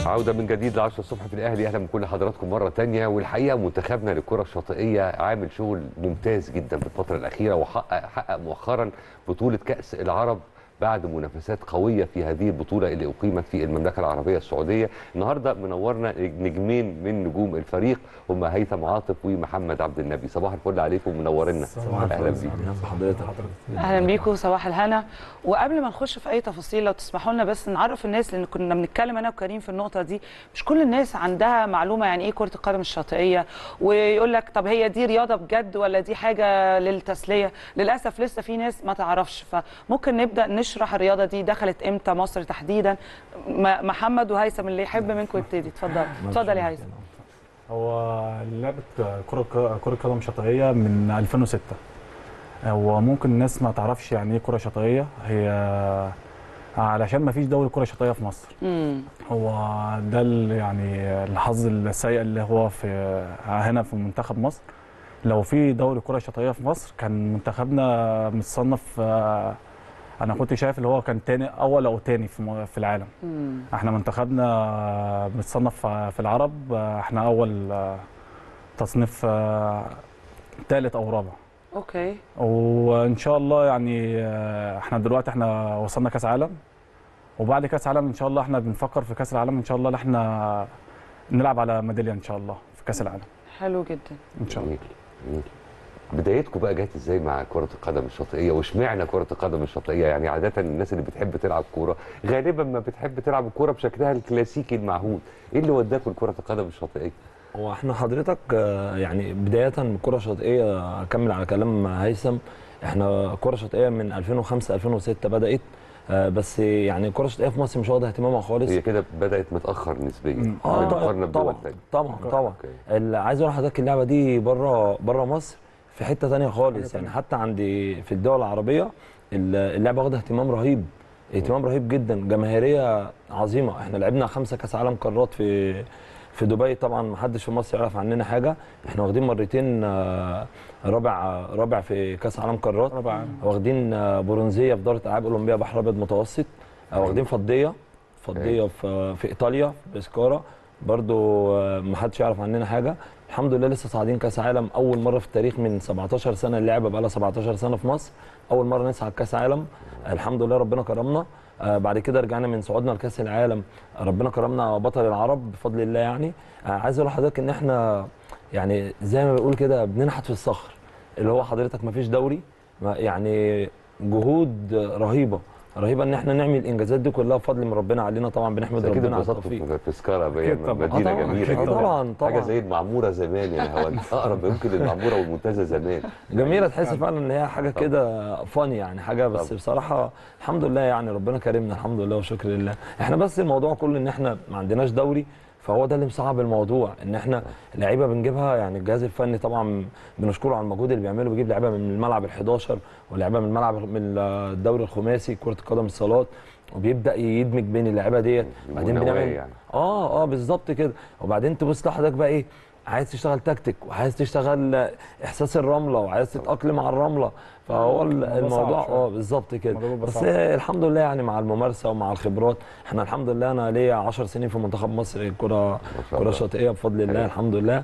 عودة من جديد ل 10 الصبح في الأهلي أهلا بكل حضراتكم مرة تانية والحقيقة منتخبنا للكرة الشاطئية عامل شغل ممتاز جدا في الفترة الأخيرة وحقق حقق مؤخرا بطولة كأس العرب بعد منافسات قوية في هذه البطولة اللي أقيمت في المملكة العربية السعودية النهاردة منورنا نجمين من نجوم الفريق هم هيثم عاطف ومحمد عبد النبي صباح الفل عليكم منورنا أهلا بيكم حضرتك اهلا بيكم صباح الهنا وقبل ما نخش في اي تفاصيل لو تسمحوا لنا بس نعرف الناس لان كنا بنتكلم انا وكريم في النقطه دي مش كل الناس عندها معلومه يعني ايه كره القدم الشاطئيه ويقول لك طب هي دي رياضه بجد ولا دي حاجه للتسليه للاسف لسه في ناس ما تعرفش فممكن نبدا نشرح الرياضه دي دخلت امتى مصر تحديدا م- محمد وهيثم اللي يحب منكم يبتدي اتفضل اتفضل يا هيثم هو لعبة كرة كرة قدم شاطئية من 2006 هو ممكن الناس ما تعرفش يعني ايه كرة شاطئية هي علشان ما فيش دوري كرة شاطئية في مصر امم هو ده ال- يعني الحظ السيء اللي هو في هنا في منتخب مصر لو في دوري كرة شاطئية في مصر كان منتخبنا متصنف آه، انا كنت شايف اللي هو كان تاني اول او تاني في م- في العالم امم احنا منتخبنا متصنف في العرب احنا اول تصنيف ثالث او رابع اوكي وان شاء الله يعني احنا دلوقتي احنا وصلنا كاس عالم وبعد كاس عالم ان شاء الله احنا بنفكر في كاس العالم ان شاء الله ان احنا نلعب على ميداليه ان شاء الله في كاس العالم حلو جدا ان شاء الله جميل جميل بدايتكم بقى جت ازاي مع كرة القدم الشاطئية واشمعنى كرة القدم الشاطئية يعني عادة الناس اللي بتحب تلعب كورة غالبا ما بتحب تلعب الكورة بشكلها الكلاسيكي المعهود ايه اللي وداكم لكرة القدم الشاطئية هو احنا حضرتك آه، يعني بدايه كره شاطئيه اكمل على كلام هيثم احنا كره شاطئيه من 2005 2006 بدات آه، بس يعني الكره الشاطئيه في مصر مش واخده اهتمامها خالص هي كده بدأت متأخر نسبيا مم. اه بالمقارنة بدول طبعا تانية طبعا طبعا اوكي اللي عايز اقول لحضرتك اللعبه دي بره بره مصر في حته تانية خالص حاجة يعني حتى عندي في الدول العربيه اللعبه واخده اهتمام رهيب اهتمام رهيب جدا جماهيريه عظيمه احنا لعبنا خمسه كاس عالم قارات في في دبي طبعا ما حدش في مصر يعرف عننا حاجه احنا واخدين مرتين آه، رابع رابع في كاس عالم قارات رابع عالم. واخدين آه، برونزيه في دوره العاب اولمبيه بحر ابيض متوسط آه، واخدين فضيه فضيه في في ايطاليا في بسكارا برضو آه، ما حدش يعرف عننا حاجه الحمد لله لسه صاعدين كاس عالم اول مره في التاريخ من 17 سنه اللعبه بقى لها 17 سنه في مصر اول مره نصعد كاس عالم الحمد لله ربنا كرمنا آه، بعد كده رجعنا من صعودنا لكاس العالم ربنا كرمنا بطل العرب بفضل الله يعني آه، عايز اقول لحضرتك ان احنا يعني زي ما بقول كده بننحت في الصخر اللي هو حضرتك ما فيش دوري ما- يعني جهود رهيبه رهيبه ان احنا نعمل الانجازات دي كلها بفضل من ربنا علينا طبعا بنحمد اكيد ربنا على اتبسطتوا التوفيق في تذكرة بقى أكيد طبعاً. مدينة آه طبعاً، جميلة أكيد جدا طبعاً، طبعاً. حاجة زي المعمورة زمان يا هوند اقرب يمكن للمعمورة والمنتزه زمان جميله تحس فعلا ان هي حاجه طبعاً. كده فاني يعني حاجه بس طبعاً. بصراحه الحمد لله يعني ربنا كرمنا الحمد لله وشكر لله احنا بس الموضوع كله ان احنا ما عندناش دوري فهو ده اللي مصعب الموضوع ان احنا لعيبه بنجيبها يعني الجهاز الفني طبعا بنشكره على المجهود اللي بيعمله بيجيب لعيبه من الملعب ال11 ولعيبه من الملعب من الدوري الخماسي كره القدم الصالات وبيبدا يدمج بين اللعيبه ديت بعدين ونوايا بنعمل يعني. اه اه بالظبط كده وبعدين تبص لحضرتك بقى ايه عايز تشتغل تكتيك وعايز تشتغل احساس الرمله وعايز تتاقلم على الرمله فهو ال- الموضوع الموضوع صعب شوية. اه بالظبط كده الموضوع بيبقى بس صعب. الحمد لله يعني مع الممارسه ومع الخبرات احنا الحمد لله انا ليا 10 سنين في منتخب مصر الكره ما شاء كره الله. شاطئيه بفضل الله حلو. الحمد لله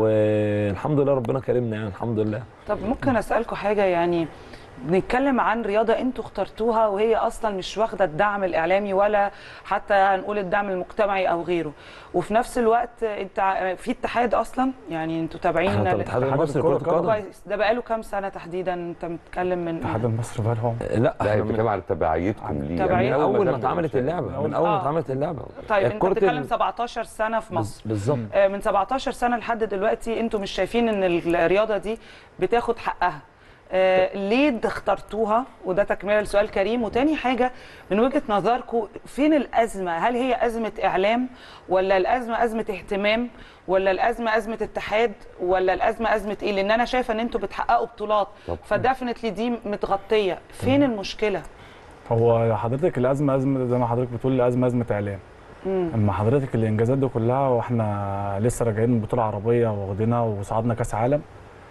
والحمد لله ربنا كرمنا يعني الحمد لله طب ممكن اسالكم حاجه يعني بنتكلم عن رياضه انتوا اخترتوها وهي اصلا مش واخده الدعم الاعلامي ولا حتى هنقول الدعم المجتمعي او غيره وفي نفس الوقت انت ع- في اتحاد اصلا يعني انتوا تابعين احنا ال- الاتحاد اتحاد المصري كرة لكره القدم. القدم كويس ده بقاله كام سنه تحديدا انت متكلم من الاتحاد المصري بقى لهم لا لا احنا هي من- بتتكلم عن تبعيتكم ليه تبعية. من اول ما زال اتعملت بالمشاهد. اللعبه من اول ما آه. اتعملت اللعبه طيب انت كرة بتتكلم ال- 17 سنه في مصر بالظبط آه، من 17 سنه لحد دلوقتي انتوا مش شايفين ان الرياضه دي بتاخد حقها آه ليه د- اخترتوها وده تكمله لسؤال كريم وتاني حاجه من وجهه نظركم فين الازمه هل هي ازمه اعلام ولا الازمه ازمه اهتمام ولا الازمه ازمه اتحاد ولا الازمه ازمه ايه لان انا شايفه ان انتوا بتحققوا بطولات طب. فدفنتلي دي متغطيه فين المشكله هو حضرتك الازمه ازمه زي ما حضرتك بتقول الازمه ازمه اعلام مم. اما حضرتك الانجازات دي كلها واحنا لسه راجعين من بطوله عربيه واخدينها وصعدنا كاس عالم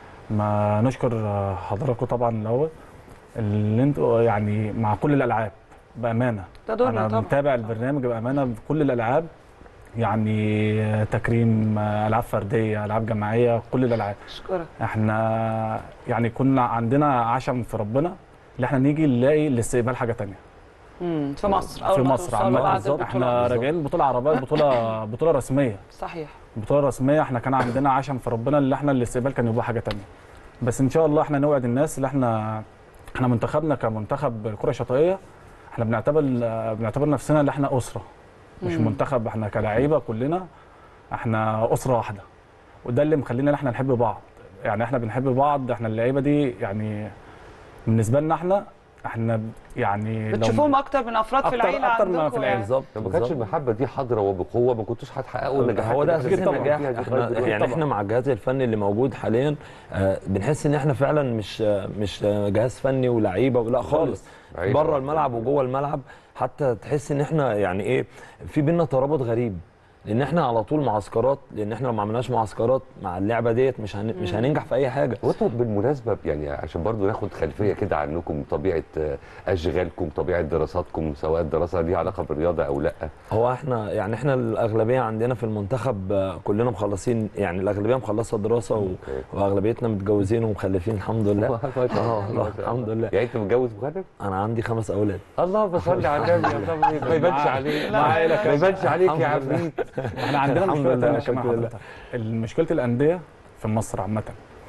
ما نشكر حضراتكم طبعا الاول اللي انتوا يعني مع كل الالعاب بامانه ده دورنا انا طبعا متابع البرنامج بامانه بكل الالعاب يعني تكريم العاب فرديه العاب جماعيه كل الالعاب اشكرك احنا يعني كنا عندنا عشم في ربنا ان احنا نيجي نلاقي الاستقبال حاجه تانية مم. في مصر في اول ما مصر توصلوا عامه بعد بالظبط. البطولة. احنا راجعين بطوله عربيه بطوله بطوله رسميه صحيح بطوله رسميه احنا كان عندنا عشم في ربنا اللي احنا الاستقبال كان يبقى حاجه تانية بس ان شاء الله احنا نوعد الناس اللي احنا احنا منتخبنا كمنتخب الكره الشاطئيه احنا بنعتبر بنعتبر نفسنا اللي احنا اسره مش مم. منتخب احنا كلاعيبه كلنا احنا اسره واحده وده اللي مخلينا ان احنا نحب بعض يعني احنا بنحب بعض احنا اللعيبه دي يعني بالنسبه لنا احنا احنا يعني لو- بتشوفوهم اكتر من افراد في أكتر- العيله أكتر ما عندكم في العيلة. يعني. بالظبط لو ما كانتش بالظبط. المحبه دي حاضره وبقوه ما كنتوش هتحققوا النجاحات هو ده اللي اساس احنا طبعاً. بنتكلم النجاح فيها دي احنا لغاية دلوقتي. يعني احنا مع الجهاز الفني اللي موجود حاليا آه، بنحس ان احنا فعلا مش آه، جهاز فني ولاعيبه ولا خالص عيش. بره الملعب وجوه الملعب حتى تحس ان احنا يعني ايه في بينا ترابط غريب لان احنا على طول معسكرات لان احنا لو ما عملناش معسكرات مع اللعبه ديت مش هن... مش هننجح في اي حاجه وانتوا بالمناسبه يعني عشان برضو ناخد خلفيه كده عنكم طبيعه آه، اشغالكم طبيعه دراساتكم سواء الدراسه ليها علاقه بالرياضه او لا هو احنا يعني احنا الاغلبيه عندنا في المنتخب آه، كلنا مخلصين يعني الاغلبيه مخلصه دراسه و... أوكي. واغلبيتنا متجوزين ومخلفين الحمد لله ما شاء الله، اه ما الله شاء الله. الحمد لله يعني انت متجوز مخرب؟ انا عندي خمس اولاد الله بصلي على النبي الله ما يبانش عليك لا، لا، لا. ما يبانش عليك يا الحمد لله. عفريت احنا عندنا الحمد مشكله لله، ثانيه شكرا كمان لله. حضرتك مشكله الانديه في مصر عامه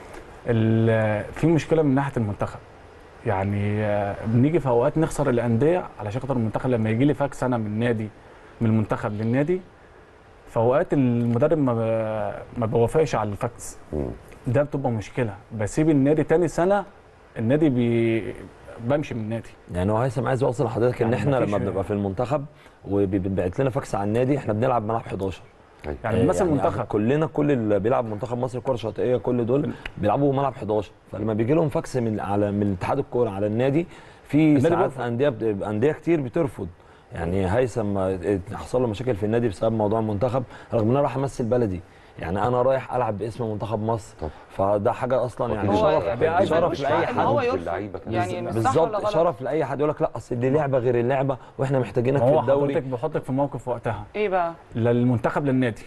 ال- في مشكله من ناحيه المنتخب يعني آه، بنيجي في اوقات نخسر الانديه علشان خاطر المنتخب لما يجي لي فاكس انا من نادي من المنتخب للنادي في اوقات المدرب ما ب- ما بوافقش على الفاكس مم. ده بتبقى مشكله بسيب النادي تاني سنه النادي بي بمشي من النادي يعني هو هيثم عايز اوصل لحضرتك ان يعني احنا مفيش- لما بنبقى في المنتخب وبيتبعت لنا فاكس على النادي احنا بنلعب ملعب 11 يعني آه، مثلا المنتخب كلنا كل اللي بيلعب منتخب مصر الكره الشاطئيه كل دول بيلعبوا ملعب 11 فلما بيجي لهم فاكس من على من اتحاد الكوره على النادي في النادي ساعات بيرفض. انديه بت- انديه كتير بترفض يعني هيثم آه، حصل له مشاكل في النادي بسبب موضوع المنتخب رغم ان انا رايح امثل بلدي يعني انا رايح العب باسم منتخب مصر طبعا. فده حاجه اصلا يعني هو شرف يعني شرف ملوش لاي حق إن حد هو في يرفض. اللعيبة كمان. يعني مش صح ولا بالظبط غلط؟ شرف لاي حد يقول لك لا اصل دي لعبه غير اللعبه واحنا محتاجينك ما في هو الدوري حضرتك بيحطك في موقف وقتها ايه بقى لا المنتخب للنادي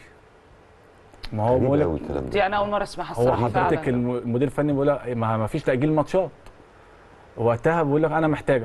ما هو غريب بيقول قوي لك الكلام ده دي انا اول مره اسمعها هو الصراحه حضرتك فعلا الم- المدير الفني بيقول لك ما ما فيش تاجيل ماتشات وقتها بيقول لك انا محتاجك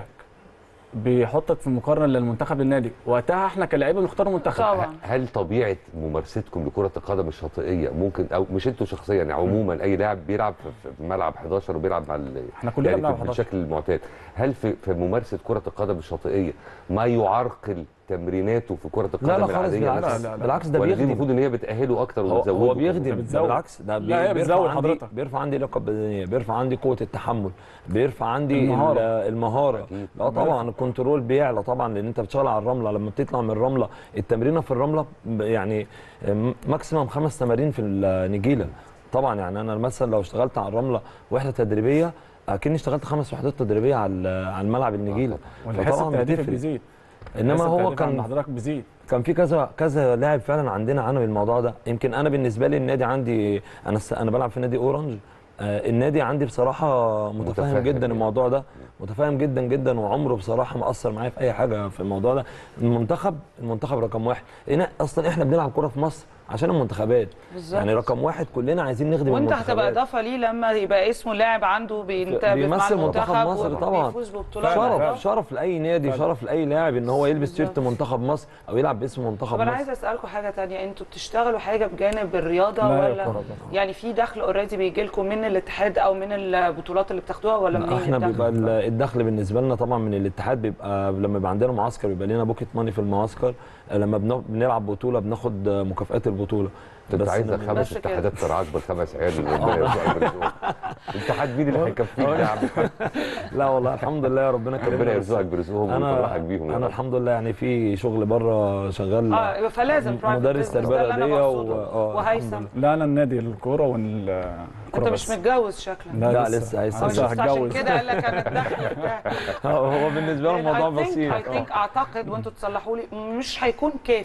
بيحطك في مقارنه للمنتخب للنادي وقتها احنا كلاعيبه بنختار منتخب طبعا هل طبيعه ممارستكم لكره القدم الشاطئيه ممكن او مش انتوا شخصيا يعني عموما اي لاعب بيلعب في- في ملعب 11 وبيلعب مع ال- احنا كلنا يعني بنلعب في- 11 بالشكل المعتاد هل في في ممارسه كره القدم الشاطئيه ما يعرقل تمريناته في كره القدم لا لا خالص العاديه بالعكس نفسها؟ لا، لا. بالعكس ده ولا دي بيخدم المفروض ان هي بتاهله اكتر هو, وبتزوده هو بيخدم ده ده بتزود. بالعكس ده بي- لا، هي بيرفع بتزود عندي حضرتك. بيرفع عندي لياقه بدنيه بيرفع عندي قوه التحمل بيرفع عندي المهارة. ال- المهاره أكيد. اه طبعا الكنترول بيعلى طبعا لان انت بتشتغل على الرمله لما بتطلع من الرمله التمرينه في الرمله ب- يعني م- ماكسيمم خمس تمارين في النجيله طبعا يعني انا مثلا لو اشتغلت على الرمله وحده تدريبيه اكني اشتغلت خمس وحدات تدريبيه على على الملعب النجيله والحس فطبعا التهديفي بتفرق. بيزيد انما الحس هو التهديفي عند كان حضرتك بيزيد كان في كذا كذا لاعب فعلا عندنا عانوا من الموضوع ده يمكن انا بالنسبه لي النادي عندي انا س- انا بلعب في نادي اورنج آه، النادي عندي بصراحه متفاهم متفاهم جدا يعني. الموضوع ده متفاهم جدا جدا وعمره بصراحه ما اثر معايا في اي حاجه في الموضوع ده المنتخب المنتخب رقم واحد لان اصلا احنا بنلعب كوره في مصر عشان المنتخبات بالظبط يعني رقم واحد كلنا عايزين نخدم وانت المنتخبات هتبقى اضافه ليه لما يبقى اسمه لاعب عنده بينتبه مع بيمثل منتخب المنتخب مصر طبعا. وبيفوز ببطولات شرف شرف لاي نادي فعلا. شرف لاي لاعب ان هو يلبس تيشيرت بالظبط. منتخب مصر او يلعب باسم منتخب طب انا مصر عايزه اسالكم حاجه تانية انتوا بتشتغلوا حاجه بجانب الرياضه لا، هي ولا كرة. يعني في دخل اوريدي بيجي لكم من الاتحاد او من البطولات اللي بتاخدوها ولا منين احنا الدخل؟ بيبقى ال- الدخل بالنسبه لنا طبعا من الاتحاد بيبقى لما يبقى عندنا معسكر بيبقى لنا بوكيت ماني في المعسكر لما بن- بنلعب بطوله بناخد مكافئات البطوله انت بس عايزك إن- خمس بس كده. اتحادات ترعاك بالخمس عيال اللي ربنا يرزقك برزقهم الاتحاد مين اللي هيكفيك ده يا عم لا والله الحمد لله يا ربنا كرمنا ربنا بس يرزقك برزقهم انا ويفرحك بيهم يا انا رب. الحمد لله يعني في شغل بره شغال اه فلازم private مدرس business، تربيه ده اللي أنا رياضيه بقصده. و- آه، وهيثم الحمد لا انا النادي الكوره والكوره انت مش بس. متجوز شكلك لا، لسه هيثم. هو لسه شفت عشان هتجوز. كده قال لك انا الدخل بتاعي هو بالنسبه له الموضوع I think- بسيط I think اعتقد وانتوا تصلحوا لي مش هيكون كافي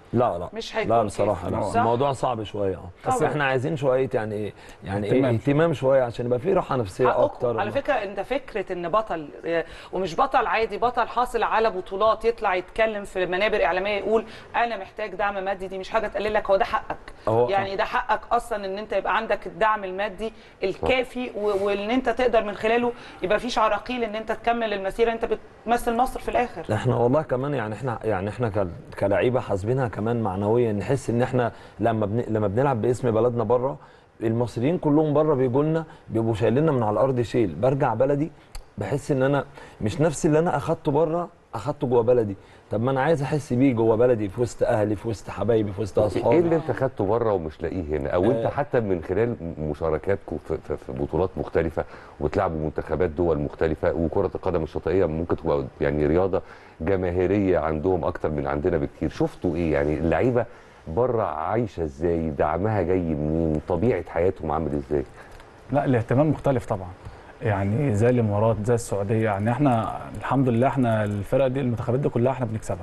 لا لا مش هيكون لا بصراحه كده. لا صح؟ الموضوع صعب شويه اه بس طبعا. احنا عايزين شويه يعني ايه يعني اهتمام ايه اهتمام شويه عشان يبقى في راحه نفسيه حقكم. اكتر على فكره انت فكره ان بطل آه، ومش بطل عادي بطل حاصل على بطولات يطلع يتكلم في منابر اعلاميه يقول انا محتاج دعم مادي دي مش حاجه تقلل لك هو ده حقك هو- يعني ده حقك اصلا ان انت يبقى عندك الدعم المادي الكافي و- وان انت تقدر من خلاله يبقى فيش عراقيل ان انت تكمل المسيره انت بتمثل مصر في الاخر احنا والله كمان يعني احنا يعني احنا كال- كلاعيبه حاسبينها كمان معنويا نحس ان احنا لما بن لما بنلعب باسم بلدنا بره المصريين كلهم بره بيجوا لنا بيبقوا شايليننا من على الارض شيل برجع بلدي بحس ان انا مش نفس اللي انا اخدته بره اخدته جوه بلدي طب ما انا عايز احس بيه جوه بلدي في وسط اهلي في وسط حبايبي في وسط ايه اصحابي اللي انت خدته بره ومش لاقيه هنا او انت آه. حتى من خلال مشاركاتكم في, في, في بطولات مختلفه وتلعبوا منتخبات دول مختلفه وكره القدم الشاطئيه ممكن تبقى يعني رياضه جماهيريه عندهم اكتر من عندنا بكتير شفتوا ايه يعني اللعيبه بره عايشه ازاي دعمها جاي منين طبيعه حياتهم عامل ازاي لا الاهتمام مختلف طبعا يعني زي الامارات زي السعوديه يعني احنا الحمد لله احنا الفرق دي المنتخبات دي كلها احنا بنكسبها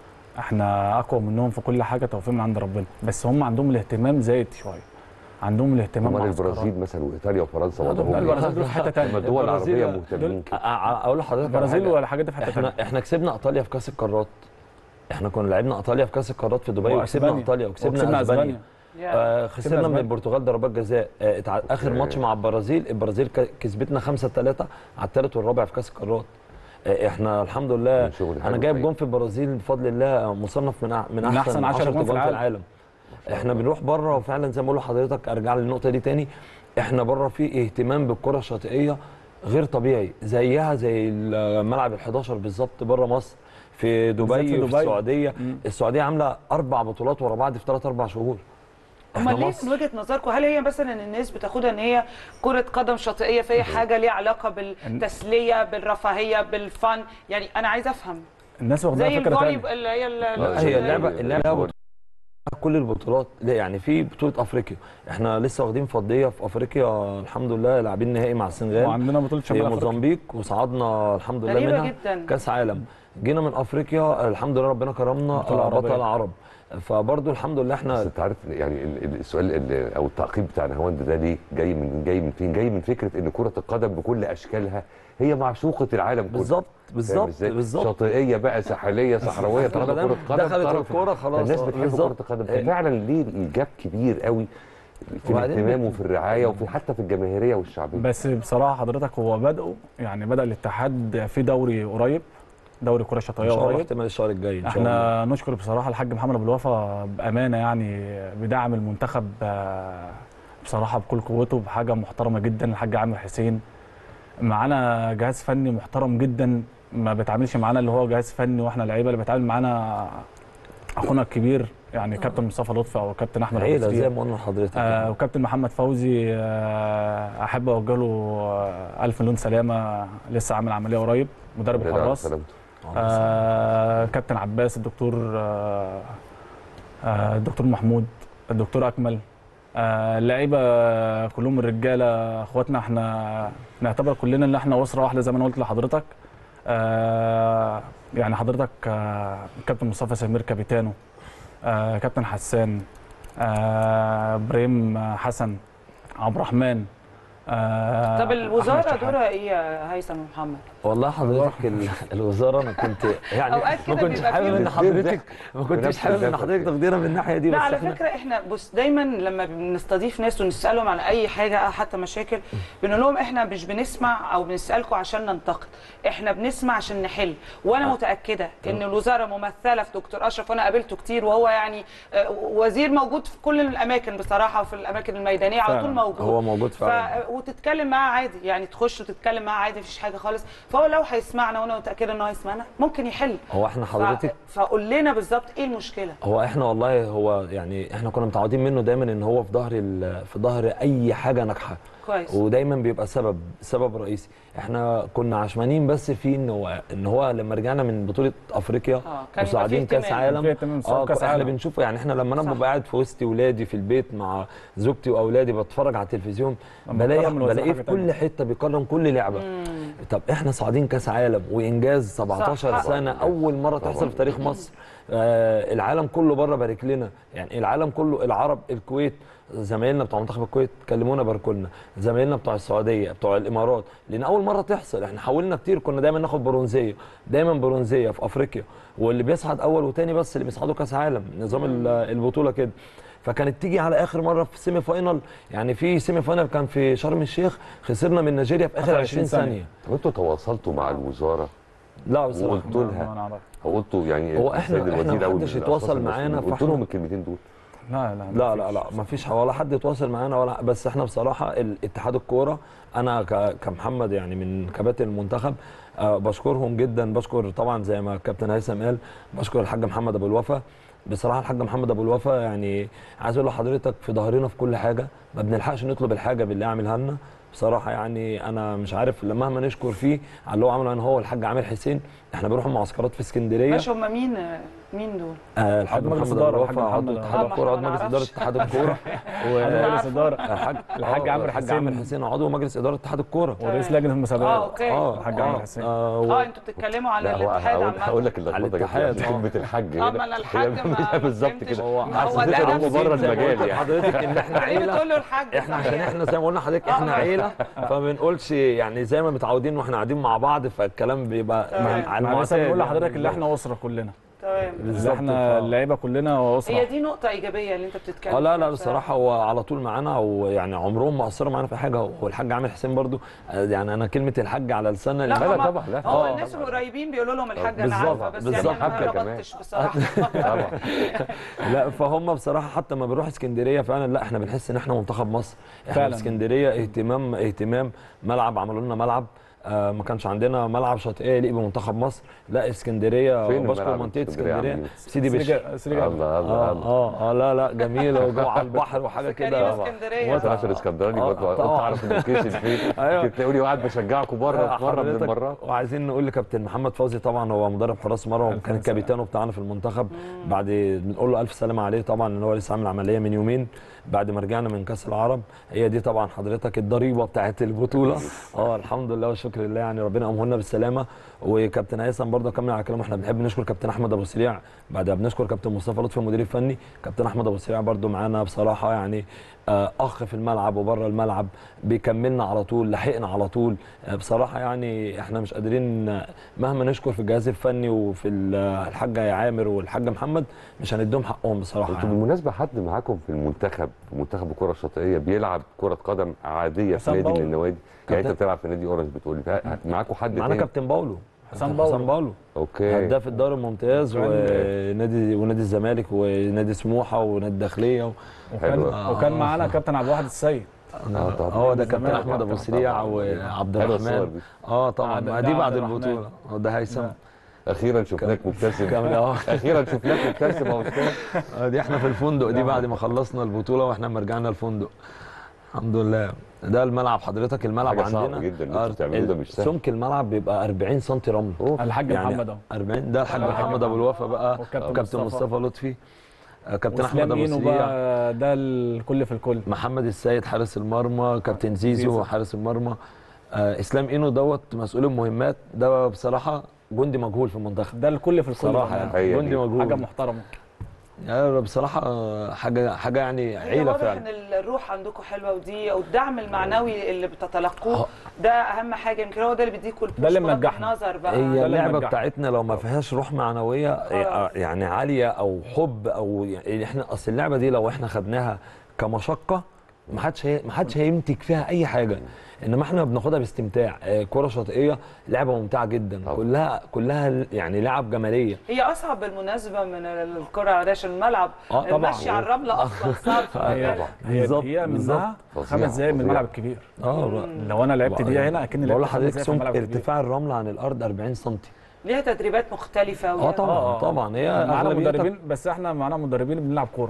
احنا اقوى منهم في كل حاجه توفيق من عند ربنا بس هم عندهم الاهتمام زايد شويه عندهم الاهتمام امال معسكرات. البرازيل مثلا وايطاليا وفرنسا لا، وضعهم لا إيه؟ البرازيل دول في حته لما ثانيه الدول العربيه البرازيل مهتمين كده أ- أ- اقول لحضرتك على البرازيل حاجة. والحاجات دي في حته احنا ثانيه احنا كسبنا ايطاليا في كاس القارات احنا كنا لعبنا ايطاليا في كاس القارات في دبي وكسبنا وأسبانيا. ايطاليا وكسبنا وكسبنا اسبانيا يا. آه كسبنا خسرنا من أسبانيا. البرتغال ضربات جزاء آه اتع- اخر أوكي. ماتش مع البرازيل البرازيل ك- كسبتنا 5 3 على الثالث والرابع في كاس القارات آه احنا الحمد لله من شغل انا حلو جايب طيب. جون في البرازيل بفضل الله مصنف من أح- من من احسن أحسن 10 10 جون في جون في العالم. العالم احنا بنروح بره وفعلا زي ما بقول لحضرتك ارجع للنقطه دي تاني احنا بره في اهتمام بالكره الشاطئيه غير طبيعي زيها زي الملعب ال11 بالظبط بره مصر في بالذات دبي في وفي دبي. السعوديه مم. السعوديه عامله اربع بطولات ورا بعض في ثلاث اربع شهور احنا امال ليه مصر من وجهه نظركم هل هي مثلا ان الناس بتاخدها ان هي كره قدم شاطئيه فهي حاجه ليها علاقه بالتسليه بالرفاهيه بالفن يعني انا عايزه افهم الناس واخداها زي فكره الفولي ثانيه اللي هي ال- لا، هي ال- اللعبه اللعبه بطولات كل البطولات لا يعني في بطوله افريقيا احنا لسه واخدين فضيه في افريقيا الحمد لله لاعبين نهائي مع السنغال وعندنا بطوله في شمال افريقيا موزمبيق وصعدنا الحمد لله غريبة منها جدا. كاس عالم جينا من افريقيا الحمد لله ربنا كرمنا بطولة آه، عربية. بطل عرب فبرضه الحمد لله بس احنا انت عارف يعني ال- ال- السؤال ال- او التعقيب بتاع نهاوند ده ليه جاي من جاي من فين؟ جاي من فكره ان كره القدم بكل اشكالها هي معشوقه العالم كله بالظبط فاهم بالظبط إزاي؟ بالظبط شاطئيه بقى ساحليه صحراويه طالما مادام كره قدم دخلت طرف. الكورة خلاص، الناس آه، بتحب بالظبط. كره القدم آه. ففعلا ليه الجاب كبير قوي في وبعدين الاهتمام بت- وفي الرعايه وفي حتى في الجماهيريه والشعبيه بس بصراحه حضرتك هو بدأوا يعني بدأ الاتحاد في دوري قريب دوري كره ان شاطئيه شاء الله قريب احتمال الشهر الجاي ان شاء الله احنا نشكر بصراحه الحاج محمد ابو الوفا بامانه يعني بدعم المنتخب آه، بصراحه بكل قوته بحاجه محترمه جدا الحاج عامر حسين معانا جهاز فني محترم جدا ما بيتعاملش معانا اللي هو جهاز فني واحنا لعيبه اللي بيتعامل معانا اخونا الكبير يعني كابتن مصطفى لطفي او كابتن احمد أبو عيله كتير. زي ما قلنا لحضرتك آه وكابتن محمد فوزي آه احب اوجه له آه الف مليون سلامه لسه عامل عمليه قريب مدرب ربنا يدعم الحراس سلامته. آه كابتن عباس الدكتور آه آه الدكتور محمود الدكتور اكمل آه اللعيبه كلهم الرجاله اخواتنا احنا نعتبر كلنا ان احنا اسره واحده زي ما انا قلت لحضرتك آه يعني حضرتك آه كابتن مصطفى سمير كابيتانو آه كابتن حسان آه ابراهيم حسن عبد الرحمن آه طب أحمد الوزاره شحات. دورها ايه يا هيثم محمد؟ والله حضرتك ال- الوزاره انا كنت يعني أوقات ما كده كنتش بيبقى حابب فيه ان حضرتك ما كنتش بنفس حابب ان الدفع حضرتك كده. تاخدينا من الناحيه دي لا بس على احنا فكره احنا بص دايما لما بنستضيف ناس ونسالهم عن اي حاجه أو حتى مشاكل بنقول لهم احنا مش بنسمع او بنسالكم عشان ننتقد احنا بنسمع عشان نحل وانا متاكده ان الوزاره ممثله في دكتور اشرف وانا قابلته كتير وهو يعني آه، وزير موجود في كل الاماكن بصراحه وفي الاماكن الميدانيه على طول فعلا. موجود هو موجود فعلا. ف... وتتكلم معاه عادي يعني تخش وتتكلم معاه عادي مفيش حاجه خالص فهو لو هيسمعنا وانا متاكده انه هيسمعنا ممكن يحل هو احنا حضرتك ف... فقول لنا بالظبط ايه المشكله هو احنا والله هو يعني احنا كنا متعودين منه دايما ان هو في ظهر ال- في ظهر اي حاجه ناجحه كويس ودايما بيبقى سبب سبب رئيسي احنا كنا عشمانين بس في ان هو ان هو لما رجعنا من بطوله افريقيا آه، كان يبقى وصاعدين فيه كاس اهتمام. عالم في اهتمام اه كأس احنا عالم. بنشوفه يعني احنا لما انا صح. ببقى قاعد في وسط ولادي في البيت مع زوجتي واولادي بتفرج على التلفزيون لما بلاقي كرم الوزير بلاقيه حاجة في كل تانية. حته بيكرم كل لعبه طب احنا صاعدين كاس عالم وانجاز 17 حقه. سنه اول مره تحصل طبعاً. في تاريخ مصر آه العالم كله بره بارك لنا يعني العالم كله العرب الكويت زمايلنا بتوع منتخب الكويت كلمونا باركوا لنا زمايلنا بتوع السعوديه بتوع الامارات لان اول مره تحصل احنا حاولنا كتير كنا دايما ناخد برونزيه دايما برونزيه في افريقيا واللي بيصعد اول وتاني بس اللي بيصعدوا كاس عالم نظام ال- البطوله كده فكانت تيجي على اخر مره في سيمي فاينال يعني في سيمي فاينال كان في شرم الشيخ خسرنا من نيجيريا في اخر آخر 20 20 ثانيه طب انتوا تواصلتوا مع الوزاره لا بصراحه وقلتوا ما- لها ما نعرف. او قلتوا يعني هو إحنا- السيد إحنا الوزير أو محدش الأشخاص يتواصل المسؤولين، معانا، قلت فإحنا- لهم الكلمتين دول لا لا لا لا لا ما فيش ولا حد يتواصل معانا ولا بس احنا بصراحه ال- اتحاد الكوره انا ك- كمحمد يعني من كباتن المنتخب آه بشكرهم جدا بشكر طبعا زي ما الكابتن هيثم قال بشكر الحاج محمد ابو الوفا بصراحه الحاج محمد ابو الوفا يعني عايز اقول لحضرتك في ظهرنا في كل حاجه ما بنلحقش نطلب الحاجه باللي يعملها لنا بصراحه يعني انا مش عارف لما مهما نشكر فيه على اللي هو عمله انا هو الحاج عامر حسين احنا بنروح معسكرات في اسكندريه ماشي هم مين مين دول؟ آه الحاج عضو مجلس محمد إدارة، ابو الحاج الوفا عضو محمد اتحاد أبو الكوره الوفا. عضو ما مجلس اداره نعرفش. اتحاد الكوره حد مجلس اداره الحاج الحاج عامر الحاج حسين. عامر حسين عضو مجلس اداره اتحاد الكوره ورئيس لجنه اه المسابقات اوكي اه الحاج آه، عامر حسين. آه، و- اه انتوا بتتكلموا على لا هو الاتحاد هقول, هقول عامة لك اللخبطه جت الاتحاد، يعني آه. كلمه الحاج اه هنا ما انا هي الحاج ما ما بالظبط فهمتش. كده هو ما هو حسيت ده ان هم نفس بره زي ما المجال قلت يعني لحضرتك ان احنا ليه عيله بتقول له الحاج احنا عشان صحيح؟ احنا زي ما قلنا لحضرتك آه، احنا ما- عيله فما بنقولش يعني زي ما متعودين واحنا قاعدين مع بعض فالكلام بيبقى تمام. مع- على احنا لسه المعتاد بنقول يعني. لحضرتك اللي احنا اسره كلنا تمام اللي بالظبط، احنا ف- اللعيبه كلنا اسره هي دي نقطة إيجابية اللي أنت بتتكلم اه لا فيها لا بصراحه هو على طول معانا ويعني عمرهم ما قصروا معانا في حاجه والحاج عامر حسين برضو آه، يعني انا كلمه الحاج على لساننا لا, لا، هما- طبعا، لا. هو آه. الناس القريبين بيقولوا لهم الحاج أنا بالظبط، عارفة بس بالظبط. يعني أنا ما حاجة كمان. ربطتش بصراحة طبعا لا فهم بصراحه حتى ما بنروح اسكندريه فعلا لا احنا بنحس ان احنا منتخب مصر احنا فعلا. في اسكندريه اهتمام اهتمام ملعب عملوا لنا ملعب آه ما كانش عندنا ملعب شاطئيه يليق بمنتخب مصر لا اسكندريه فين بشكر الملعب منطقه اسكندرية اسكندريه عاملين؟ سيدي بشر سريجا سريجا الله الله اه الله اه اه لا لا جميله وجوه على البحر وحاجه كريم كده اسكندرية وانت عشان اسكندراني آه، برضه قلت طبعا. اعرف اللوكيشن فين أيوة. كنت تقولي قاعد بشجعكم بره آه، في مره من حضرتك المرات وعايزين نقول لكابتن محمد فوزي طبعا هو مدرب حراس مرمى ألف وكان سلامة. الكابيتانو بتاعنا في المنتخب بعد بنقول له الف سلامه عليه طبعا ان هو لسه عامل عمليه من يومين بعد ما رجعنا من كاس العرب هي دي طبعا حضرتك الضريبه بتاعت البطوله اه الحمد لله والشكر لله يعني ربنا يقومه لنا بالسلامه وكابتن هيثم برضه كمل على كلامه احنا بنحب نشكر كابتن احمد ابو سريع بعدها بنشكر كابتن مصطفى لطفي المدير الفني كابتن احمد ابو سريع برضه معانا بصراحه يعني آه، اخ في الملعب وبره الملعب بيكملنا على طول لحقنا على طول آه، بصراحه يعني احنا مش قادرين آه، مهما نشكر في الجهاز الفني وفي ال- آه، الحاج عامر والحاج محمد مش هنديهم حقهم بصراحه انتوا يعني. بالمناسبه حد معاكم في المنتخب في منتخب الكره الشاطئيه بيلعب كره قدم عاديه في حسام نادي من باولو. النوادي يعني انت كابتن- بتلعب في نادي اورنج بتقول لي معاكم حد معانا تاني كابتن باولو حسام حسام باولو. باولو اوكي هداف الدوري الممتاز وكان- ونادي ونادي الزمالك ونادي سموحه ونادي الداخليه و... وكان حلو. وكان آه. معانا كابتن عبد الواحد السيد اه طبعا هو ده كابتن الزمالك احمد ابو طبعاً. سريع وعبد حلوة الصور الرحمن دي. اه طبعا آه، ده- ما ده دي بعد عبد الرحمن. البطوله آه، ده هيثم ده. اخيرا شفناك مبتسم كامل اه اخيرا شفناك مبتسم يا استاذ آه، دي احنا في الفندق دي بعد ما خلصنا البطوله واحنا لما رجعنا الفندق الحمد لله ده الملعب حضرتك الملعب حاجة صعبة عندنا جدا اللي انتوا آه، بتعملوه ده مش سهل. سمك الملعب بيبقى 40 سم رمل أوف. الحاج يعني محمد اهو 40 ده الحاج آه. محمد ابو الوفا بقى وكابتن وكابتن مصطفى. مصطفى لطفي آه، كابتن احمد واسلام ابو اينو سريع بقى ده الكل في الكل محمد السيد حارس المرمى كابتن زيزو زيزو. حارس المرمى آه اسلام اينو دوت مسؤول المهمات ده بصراحه جندي مجهول في المنتخب ده الكل في الكل صراحه كمان. يعني هي جندي دي. مجهول حاجه محترمه يعني بصراحه آه، حاجه حاجه يعني هي عيله واضح فعلا ان الروح عندكم حلوه ودي والدعم المعنوي اللي بتتلقوه آه. ده اهم حاجه يمكن هو ده اللي بيديكوا البوش ده اللي بغض منجحنا. النظر بقى هي اللي اللعبه منجحنا. بتاعتنا لو ما فيهاش روح معنويه آه، يعني عاليه او حب او يعني احنا اصل اللعبه دي لو احنا خدناها كمشقه ما حدش هي- ما حدش هيمتك فيها اي حاجه انما احنا بناخدها باستمتاع آه، كره شاطئيه لعبه ممتعه جدا طبعا. كلها كلها يعني لعب جماليه هي اصعب بالمناسبه من الكره العاديه عشان الملعب آه، طبعاً. المشي على الرمله اصلا صعب هي طبعا. هي بالظبط، دقيقه بالظبط. منها فظيع، خمس دقايق من فظيع. الملعب الكبير اه لو انا لعبت دقيقه هنا اكني بقول لعبت خمس لحضرتك دقايق في سمك الملعب الكبير ارتفاع الرمله عن الارض 40 سم ليها تدريبات مختلفه اه وليها- طبعا آه. طبعا هي معانا أغلبيتها- مدربين بس احنا معانا مدربين بنلعب كوره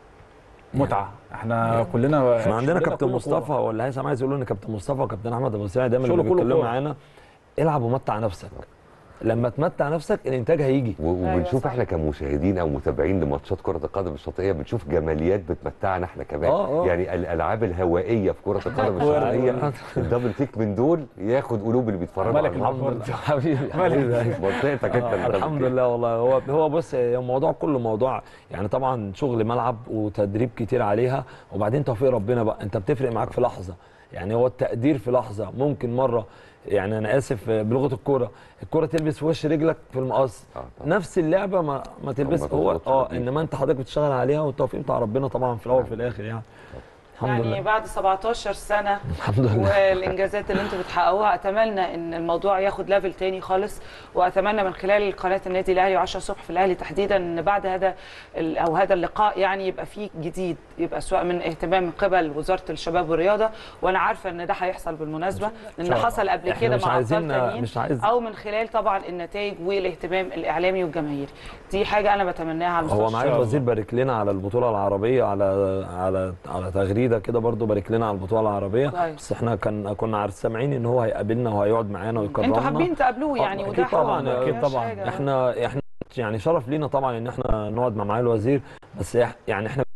متعه احنا كلنا احنا عندنا شغلنا كابتن كله مصطفى كورة. ولا هيثم عايز يقول ان كابتن مصطفى وكابتن احمد ابو سعيد دايما شغله اللي كله بيتكلموا كورة. معانا العب ومتع نفسك لما تمتع نفسك الانتاج هيجي و- وبنشوف صح. احنا كمشاهدين او متابعين لماتشات كره القدم الشاطئيه بنشوف جماليات بتمتعنا احنا كمان آه، آه. يعني الالعاب الهوائيه في كره القدم الشاطئيه الدبل كيك من دول ياخد قلوب اللي بيتفرجوا ملك على الماتش. الحمد لله حبيبي حبيبي منطقتك انت آه الدبل الحمد كيك. لله والله هو هو بص الموضوع كله موضوع يعني طبعا شغل ملعب وتدريب كتير عليها وبعدين توفيق ربنا بقى انت بتفرق معاك في لحظه يعني هو التقدير في لحظه ممكن مره يعني انا اسف بلغه الكوره الكوره تلبس في وش رجلك في المقص آه، طبعاً. نفس اللعبه ما ما تلبس ما هو تظبطش اه الدنيا. انما انت حضرتك بتشتغل عليها والتوفيق بتاع ربنا طبعا في الاول وفي الاخر يعني الحمد يعني لله بعد 17 سنه الحمد لله والانجازات اللي انتم بتحققوها اتمنى ان الموضوع ياخد ليفل تاني خالص واتمنى من خلال قناه النادي الاهلي و10 الصبح في الاهلي تحديدا ان بعد هذا ال- او هذا اللقاء يعني يبقى فيه جديد يبقى سواء من اهتمام من قبل وزاره الشباب والرياضه وانا عارفه ان ده هيحصل بالمناسبه لان شاء الله. حصل قبل إحنا كده مش مع عايزين- ابطال تانيين مش عايز- او من خلال طبعا النتائج والاهتمام الاعلامي والجماهيري دي حاجه انا بتمناها على المستوى هو معالي الشخصي. الوزير بارك لنا على البطوله العربيه على على على تغريده كده برضو بارك لنا على البطوله العربيه كويس. بس احنا كان كنا عارف سامعين ان هو هيقابلنا وهيقعد معانا ويكرمنا انتوا حابين تقابلوه يعني آه، وده أكيد طبعاً، حاجة ما أكيد فيهاش طبعاً. حاجة. احنا احنا يعني شرف لينا طبعا ان احنا نقعد مع معالي الوزير بس إح- يعني احنا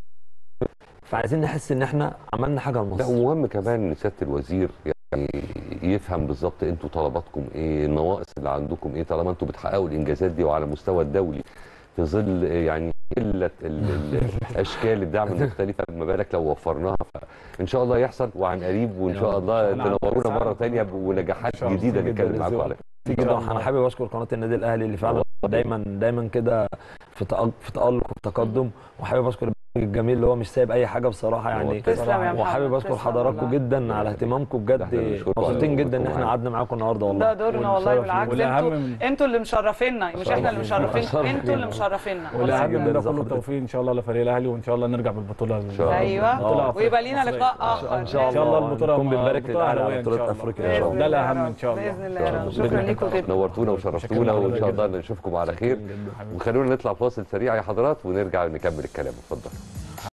فعايزين نحس ان احنا عملنا حاجه لا لمصر ومهم كمان ان سياده الوزير يعني يفهم بالظبط انتوا طلباتكم ايه النواقص اللي عندكم ايه طالما انتوا بتحققوا الانجازات دي وعلى المستوى الدولي في ظل يعني قله ال- ال- اشكال الدعم المختلفه ما بالك لو وفرناها فان شاء الله يحصل وعن قريب وان شاء الله أنا عم تنورونا بسعى. مره ثانيه ونجاحات إن شاء الله. جديده جداً نتكلم معاكم للذوق. عليها جدا انا حابب اشكر قناه النادي الاهلي اللي فعلا دايما دايما كده في تألق في تالق وفي تقدم وحابب اشكر البرنامج الجميل اللي هو مش سايب اي حاجه بصراحه يعني تسلم يا محمد وحابب اشكر تسلم حضراتكم والله. جدا على اهتمامكم ده إحنا بجد بنشكركم على مبسوطين جدا ان وجودكم احنا معانا. قعدنا معاكم النهارده والله ده دورنا والله والشرف بالعكس لينا. والأهم انتوا من- انتوا اللي مشرفينا مش احنا اللي شرف مشرفين لينا. انتوا اللي مشرفينا والاهم جداً من ده لحضرتك. كله التوفيق ان شاء الله لفريق الاهلي وان شاء الله نرجع بالبطوله إن شاء الله. ايوه بطولة ويبقى لينا مصرية. لقاء اخر ان شاء إن شاء الله الله البطولة نكون بنبارك بطولة للاهلي أهلاوية على إن بطوله شاء الله. افريقيا ان شاء بإذن الله ده الله الأهم يا إن شاء رب. الله. باذن الله إن شاء يا رب الله. شكرا بإذن لكم الله. جدا نورتونا وشرفتونا وان شاء الله نشوفكم على خير جدا وخلونا نطلع فاصل سريع يا حضرات ونرجع نكمل الكلام اتفضل